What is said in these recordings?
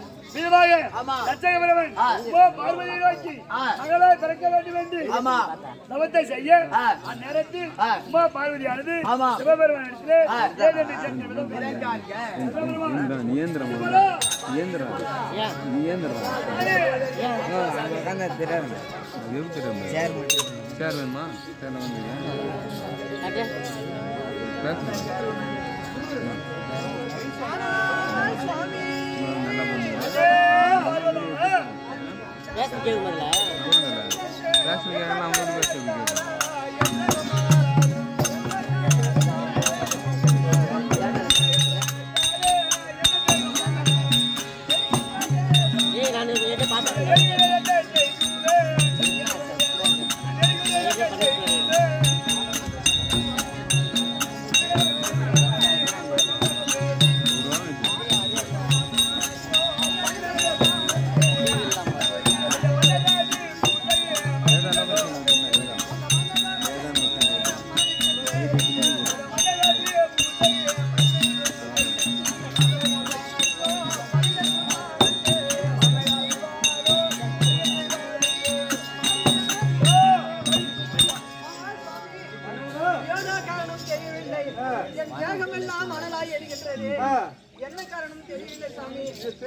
விதமாக ஆமா. தச்சகபுரவன் ஆ. உமா பார்வதியை நோக்கி ஆ. மகளாய் பிறக்க வேண்டும் என்று ஆமா தவத்தை செய்ய ஆ. அந்நேரத்தில் ஆ. உமா பார்வதியானது ஆமா. சிவபெருமான் இடத்திலே ஆ. வேதனை சென்று விதம் விளங்காங்க. சிவபெருமான் நியந்திரம் நியந்திரம் நியந்திரம் எதுக்கு தெரியாம சேர் வேணுமா சேர்ல வந்து நல்லா பண்ணுங்க பேசுறதுக்கு அவங்க பேசுறதுக்கு ஒரு வாரம் ஆச்சு. வேதாளம் பேசுங்க, வேதாளம். வேதாளம் பேசுங்க. ஏதோ காரணம் தெரியவில்லை என் தேகமெல்லாம் மணலாய் எரிகின்றது என்ன காரணம் தெரியவில்லை சாமி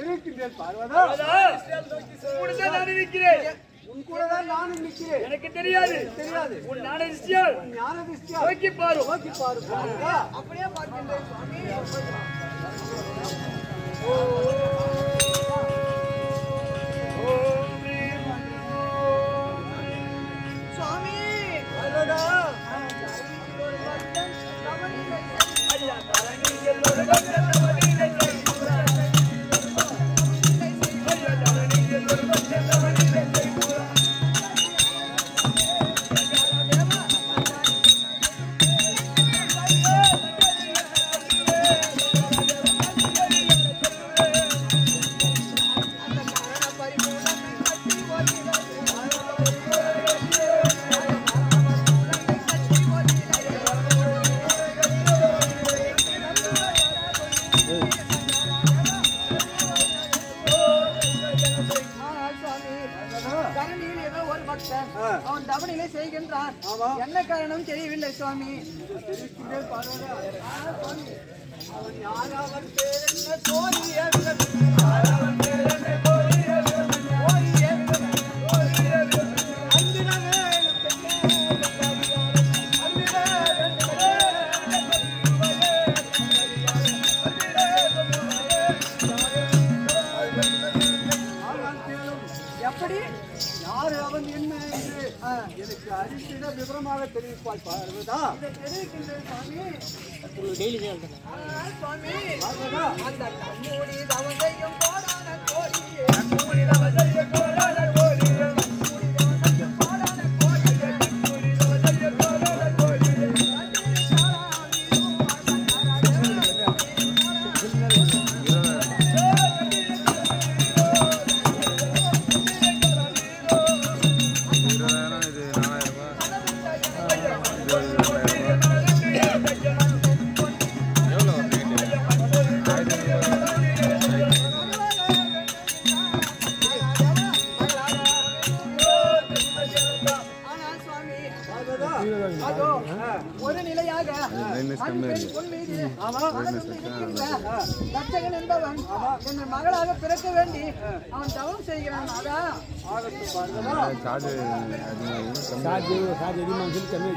உன்னுடன் நான் இருக்கிறேன் உன் கூட தான் நானும் நிற்கிறேன் எனக்கு தெரியாது தெரியாது உன் ஞானதிஷ்டியால் ஞான திருஷ்டியா நோக்கி பாரு நோக்கி பாரு அப்படியே பார்க்கின்றேன் சுவாமி சுவாமி ஆனால் சுவாமி, தரணியில் ஏதோ ஒரு பக்தன் அவன் தவணையிலே செய்கின்றான் என்ன காரணம் தெரியவில்லை சுவாமி எப்படி யாரு அவன் என்ன என்று எனக்கு அரிசிட விவரமாக தெரிவிப்பாள் பார்வதா இதை தெரிவிக்கின்றேன் சுவாமி ஆனால் சுவாமி அந்த நம்முடைய தவசையும் கோடான கோடியே இருபதாயிரம் இது நாலாயிரம் ரூபாய் இது ரெண்டாயிரம் ரூபாய் எவ்வளோ ரேட்டு ஆயிரத்தி ஐநூறு ஆனால் சுவாமி அதோ ஒரு நிலையாக மைனஸ் ஆண் கம்மியாக பெண் இருக்கு பொன் மீது மகனுக்கு இருக்கின்ற தச்சகன் என்பவன் என்னை மகளாக பிறக்க வேண்டி அவன் தவம் செய்கிறான் அதான் சார்ஜ் அதிகமாக கம்மி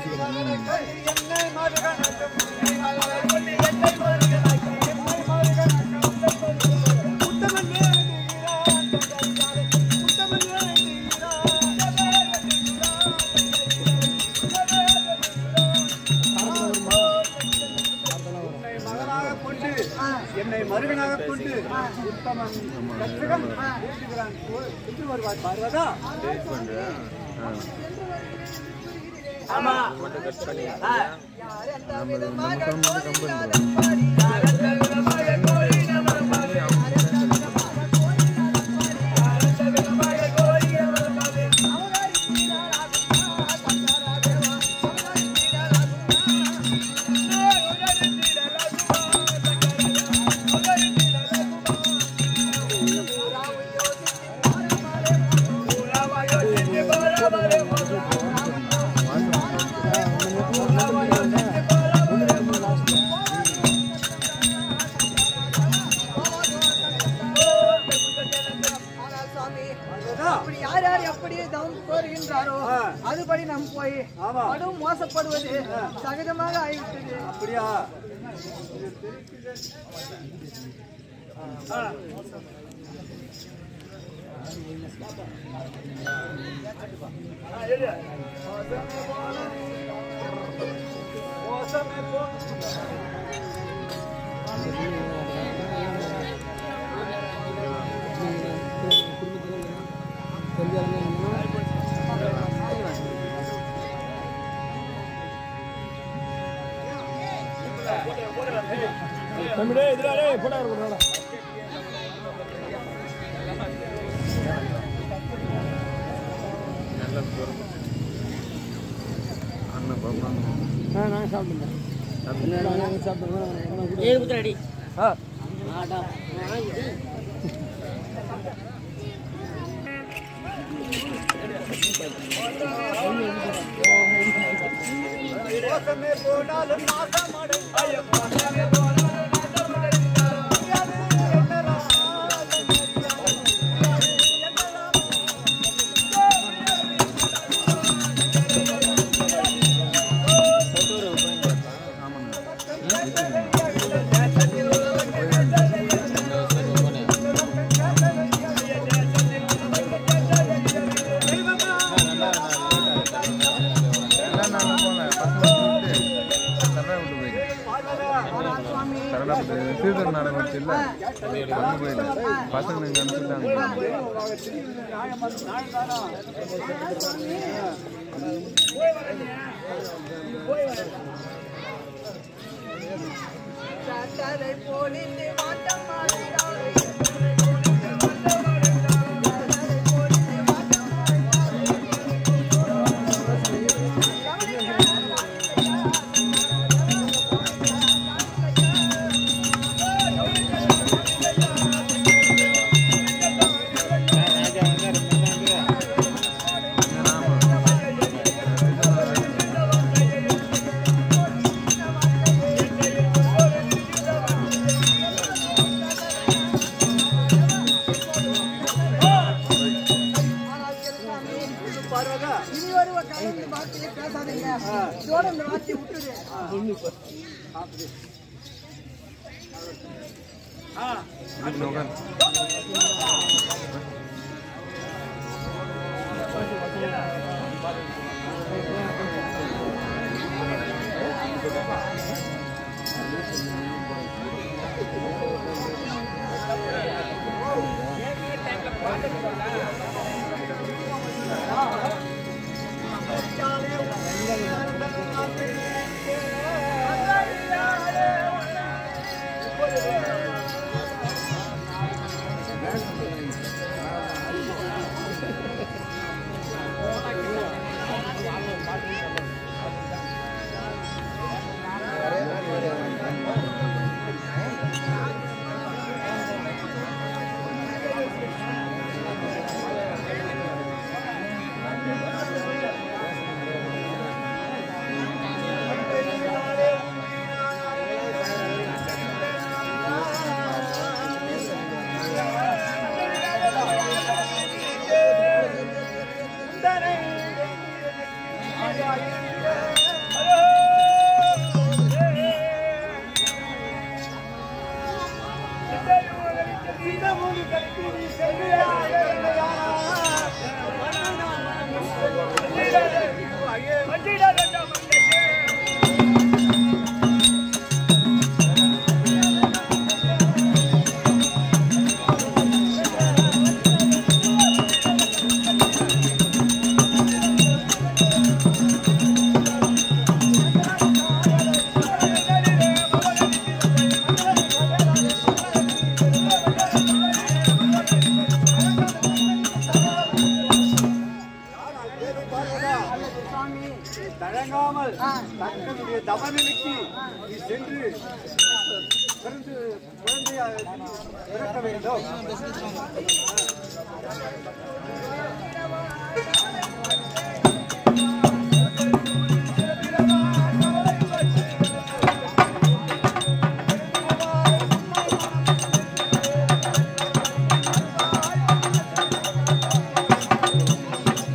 என்னை மகனாக கொண்டு என்னை மருகனாக கொண்டு உத்தமன் கற்றகன் பேசுகிறான் என்று வருவாய் பார்வதா ஆமா ஆ. யார் எந்த விதமாக எப்படி தவம் கோருகின்றாரோ ஆ. அதுபடி நாம் போய் ஆமா. கடும் மோசப்படுவது சகஜமாக ஆகிவிட்டது அப்படியா மோசமே போ அண்ணன் பாப்பா ஏழு குத்தடி மோசமே போனாலும் நாசமடை எல்லாம் நாங்கள் போகல பசங்க விட்டு சரணா விட்டு போயிட்டேன் சரணா விட்டு சீர்தர் நாடகம் வச்சு இல்லை கொண்டு போயிட்டேன் பசங்க இங்கே அனுப்பிச்சிட்டாங்க சட்டரை போலிந்து வாட்டம் மாறினாரே. ஆனால் கிருஷ்ணாமி, பார்வதா இனி ஒரு கலந்து வார்த்தையை பேசாதீங்க இதோட இந்த வார்த்தையை விட்டுடு வீட்டில் உட்காந்து சுவாமி தழங்காமல் தங்களுடைய தவநிலைக்கு நீ சென்று பிறந்து குழந்தையா பிறக்க வேண்டும் ஆ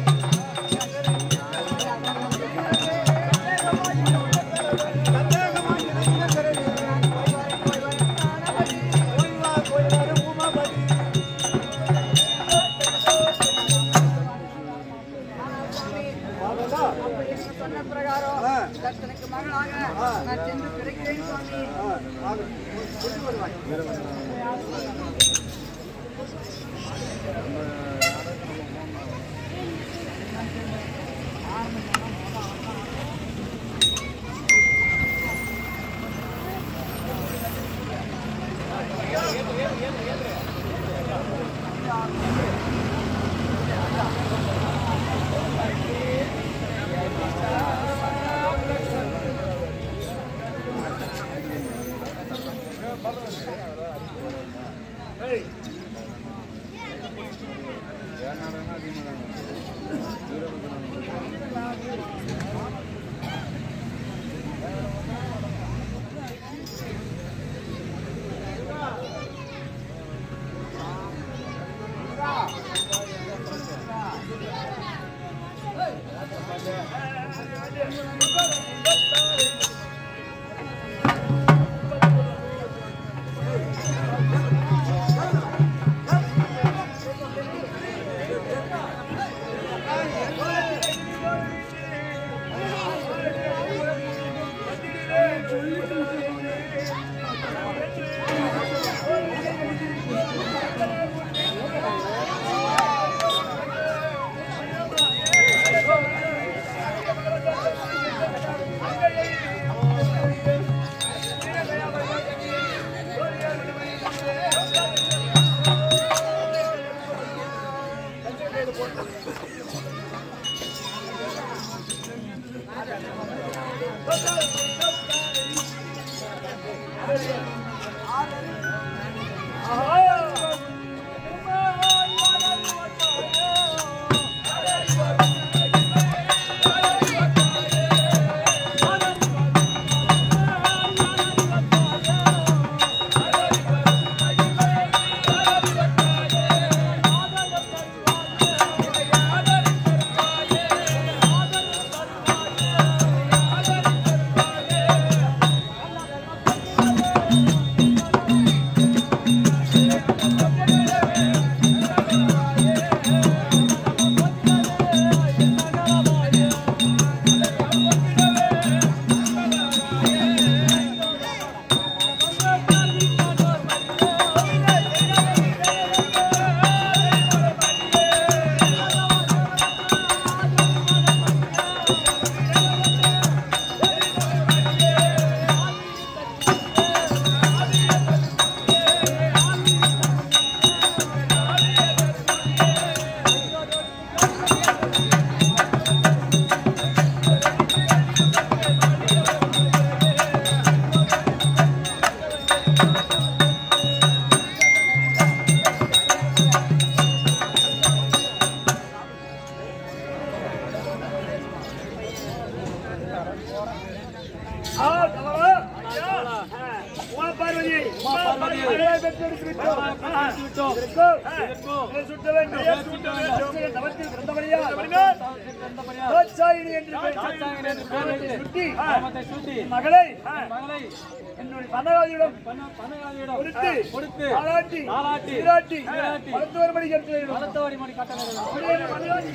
பெயர் சூட்ட வேண்டும் தற்செயல் தவத்தில் பிறந்தபடியால் தாட்சாயினி என்று பெயர் சுட்டி மகளை என்னுடைய பனகாதியிடம் கொடுத்து ஆளாட்டி சீராட்டி வளர்த்து வரும்படி கேட்டு வேண்டும்.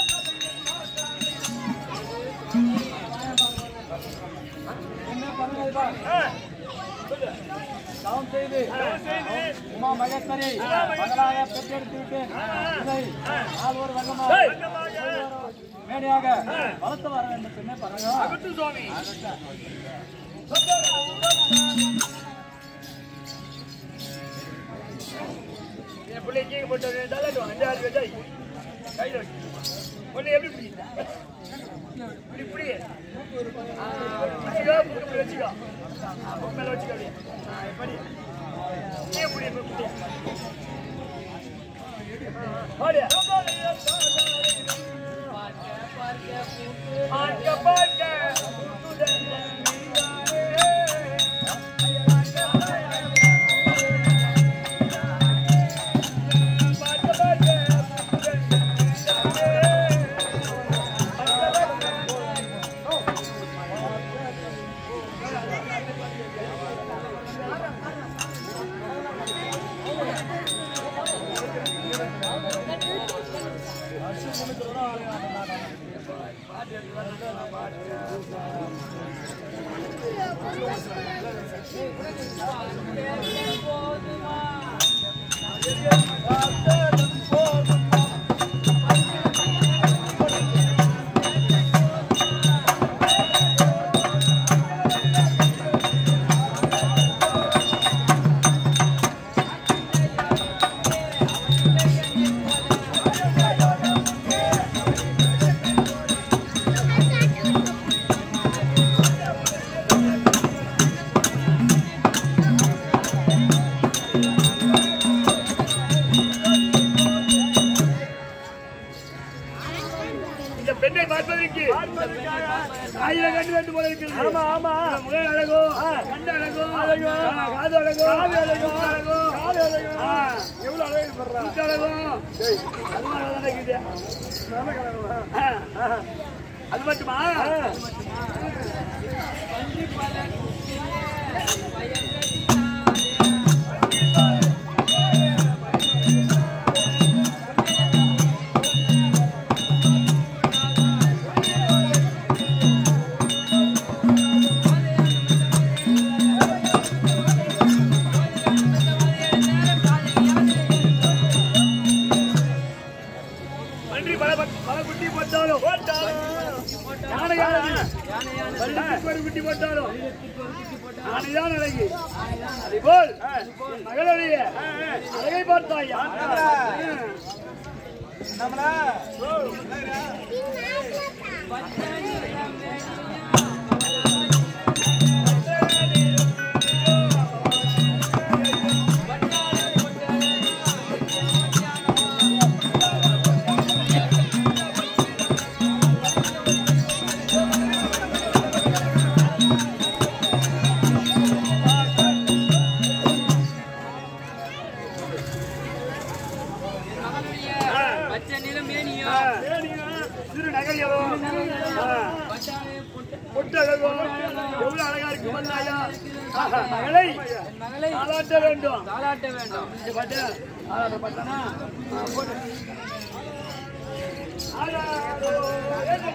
தவம் செய்து உமா மகேஸ்வரி மகளாக பெற்றெடுத்து விட்டேன் இதை நால்வர் வண்ணமாக மேடையாக வளர்த்து வர வேண்டும் சொன்னே பரவாயில்ல அகத்து சுவாமி என் பிள்ளை கீழே போட்டு தள்ளாட்டுவாங்க அஞ்சு ஆறு வச்சாய் கையில் வச்சு பொண்ணு எப்படி பிடிக்குது இப்படி இப்படி வச்சுக்கோ இப்படி வச்சுக்கோ உன் மேல வச்சுக்கோ அப்படியே ஆ, இப்படி நீ எப்படி இப்படி பாடியா பார்க்க பார்க்க இந்த பெண்ணை பார்ப்பதற்கு ஆயிரம் கண்டு வேண்டும் போல இருக்கிறது ஆமா ஆமா முகம் அழகோ கண்டு அழகோ அழகோ காது அழகோ காது அழகோ அழகோ காது அழகோ எவ்வளவு அழகு பண்றா அழகோ அது மாதிரி அழகா இருக்குது ஆ, ஆ. அது மட்டுமா பன்றி பல பல குட்டி போட்டாலும் யானையானது பள்ளிக்கு ஒரு குட்டி போட்டாலும் யானைதான் அழகு அதுபோல் என் மகளுடைய அழகை பார்த்தாயா பச்சை நிறம் மேனியோ சிறு நகைகளோ பொட்டு அழகோ எவ்வளவு அழகா இருக்கு பார்த்தாயா மகளை மகளை தாளாட்ட வேண்டும் தாளாட்ட வேண்டும் இங்க பாத்தியா? ஆறாத பார்த்தானா? ஆ, போடு. ஆறாதோ, ஏறு.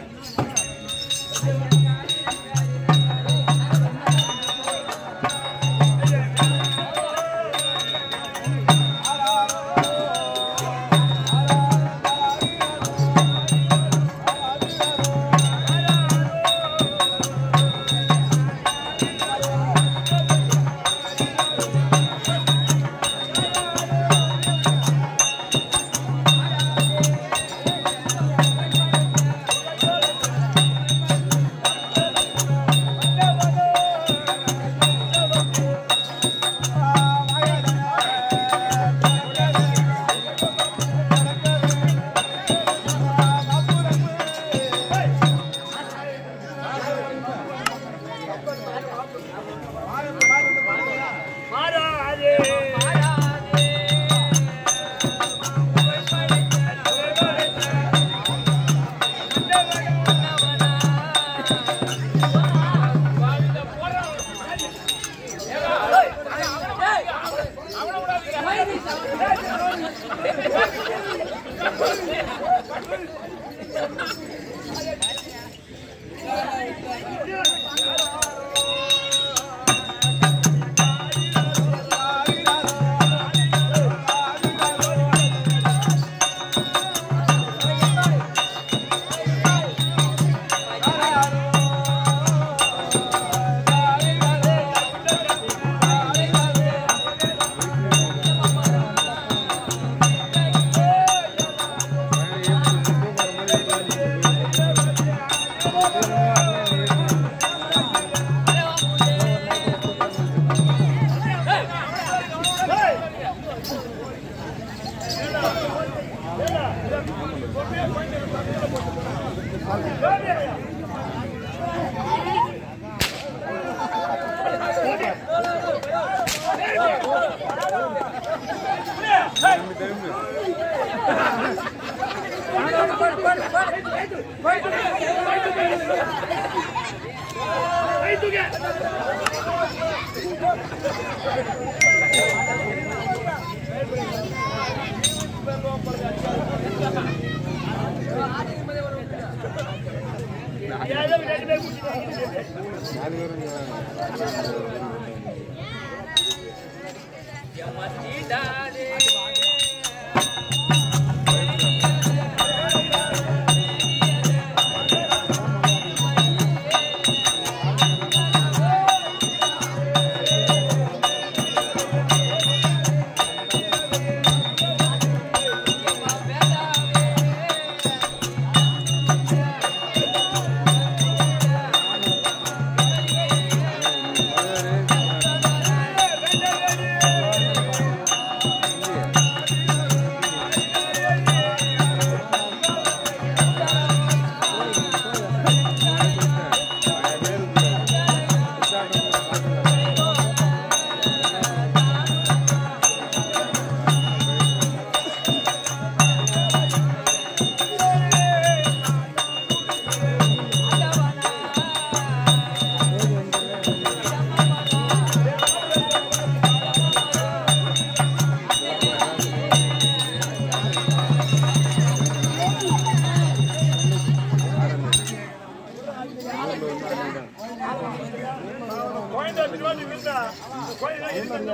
குழந்தை திருவாதி விழுந்தா குழந்தை இருக்கிறதா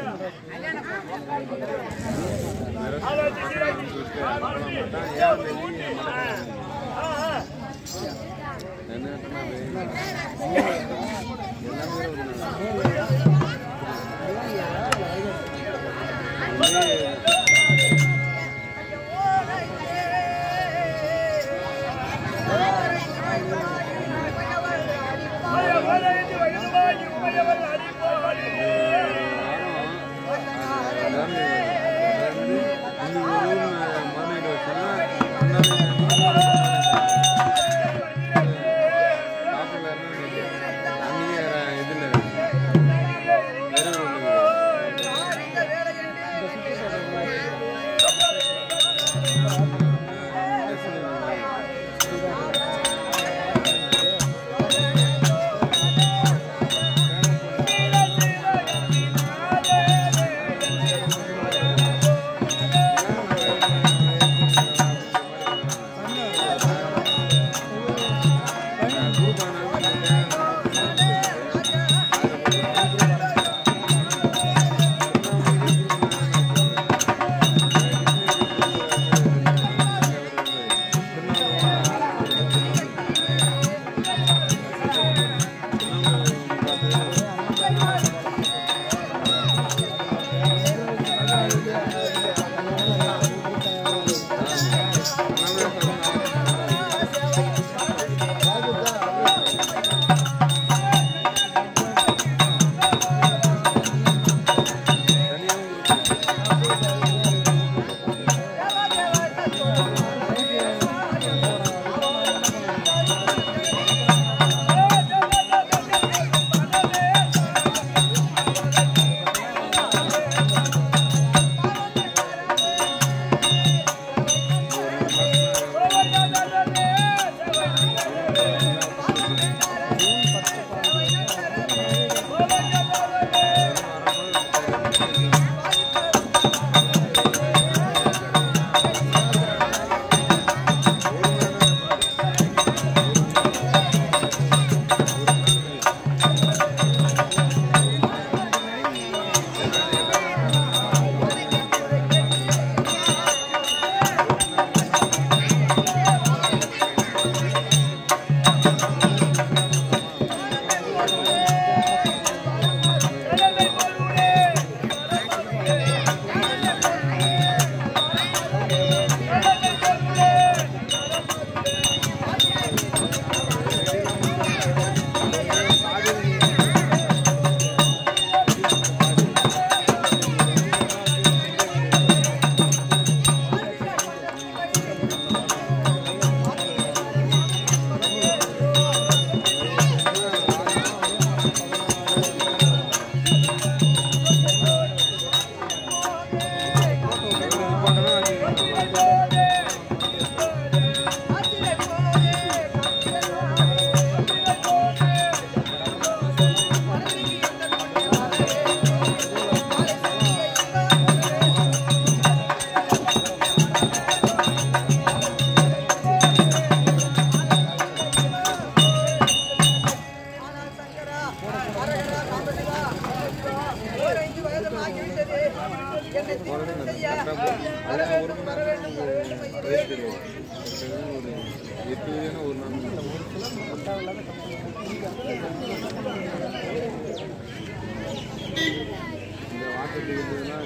ஆளாச்சி சீராக்கி மறுபடி ஊட்டி ஆ ஆ ஆ வயசு தெரியாது ஒரு எட்டு வயதுனா ஒரு நாள் இந்த வாட்டர் டிக்கெட்டுனா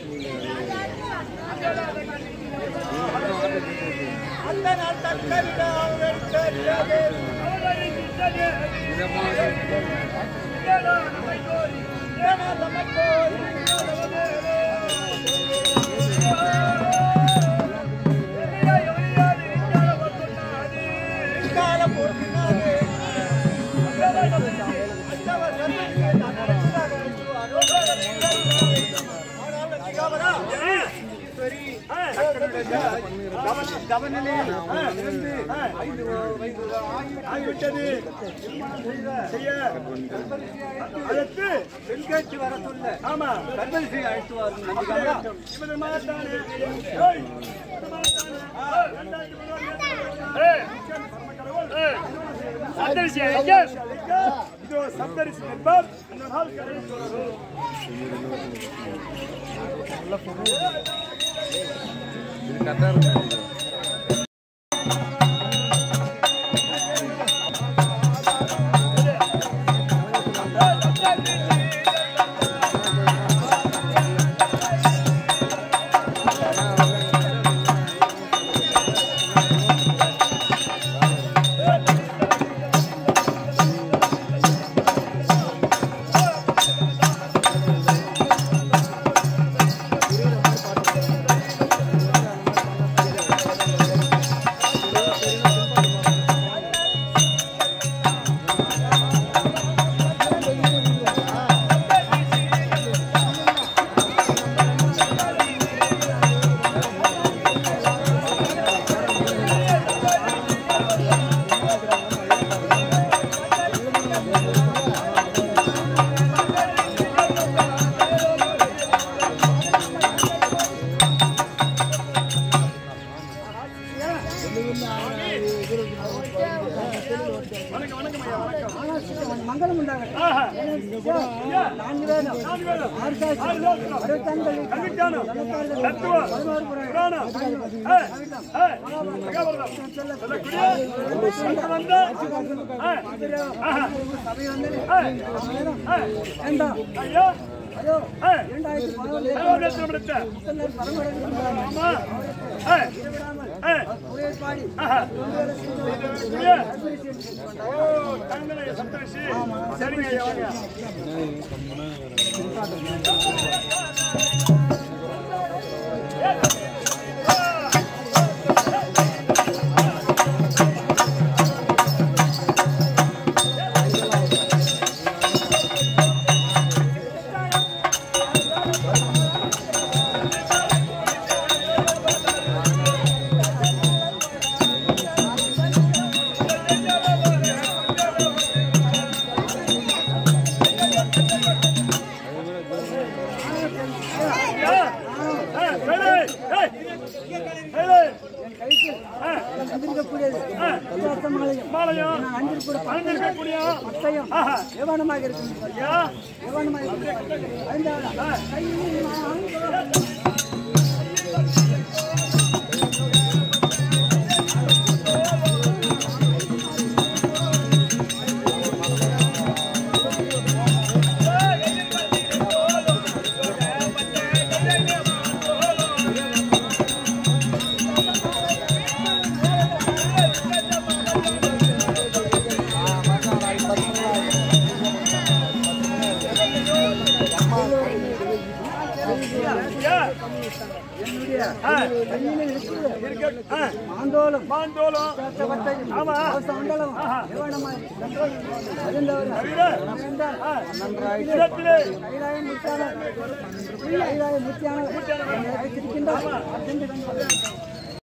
ஆகிவிட்டது செய்ய அதற்கு பெண்கட்சி வர சொல்ல ஆமா கர்ப்பரிசி அழைத்து வரும் நம்பிக்கை இவர்கள் மாத்தானே. ஏய், இவர்கள் மாத்தானே. ஏய், ரெண்டாயிரத்தி பதினாறு ஏய், ஏய், சப்தரிசி அழைக்க. இதோ சப்தரிசி என்பார் இந்த நாள் கரை சொல்றது இது கரெக்டாக இருக்கும் மங்களம் உண்டாகட்டும் ஆஹா. நான்கு வேதம் நான்கு வேதம். ஆறு சாட்சி ஆறு சாஸ்திரம். அறுபத்தான்கள் கல்விஞானம். தத்துவம். புராணம். ஏய், ஏய், மகாபாரதம். சொல்லக்கூடிய அங்கு வந்த ஏய், ஆஹா. சபை வந்து ஏய், ஏய், வேண்டாம் ஐயா, அதோ ஏய், இரண்டாயிரத்தி பதினொன்று சர்வதேசம் எடுத்த. முத்தங்கள் பரமடைந்து ஆமா. ஏய், ஏய், ஒரே பாடி ஆஹா. ஐயா. ஓ, தங்களை சப்தரிசி. சரிங்க ஐயா, வாங்க. ஐயா. ஏய், வேலு. ஏய், வேலு. ஏய், இருக்கக்கூடியது வித்தியாசமாலையும் மாலையம் அன்பிற்குரிய அணிந்திருக்கக்கூடிய பட்டயம் ஆஹா. ஏவானமாக இருக்கும் ஐயா ஏவானமாக இருக்கும் ஐந்தாவது கையில் நான் ஐயா என்னுடைய ஆ, கையில இருக்கிறது இருக்கு. ஆ, மாந்தோலம் மாந்தோலம் பட்டையும் ஆமா மண்டலம் ஏவானமாக அறிந்தவர் தவிர, என்றால் ஆ, இடத்திலே கைலாயம் முத்தான கைலாயம் முத்தியான இருக்கின்றார்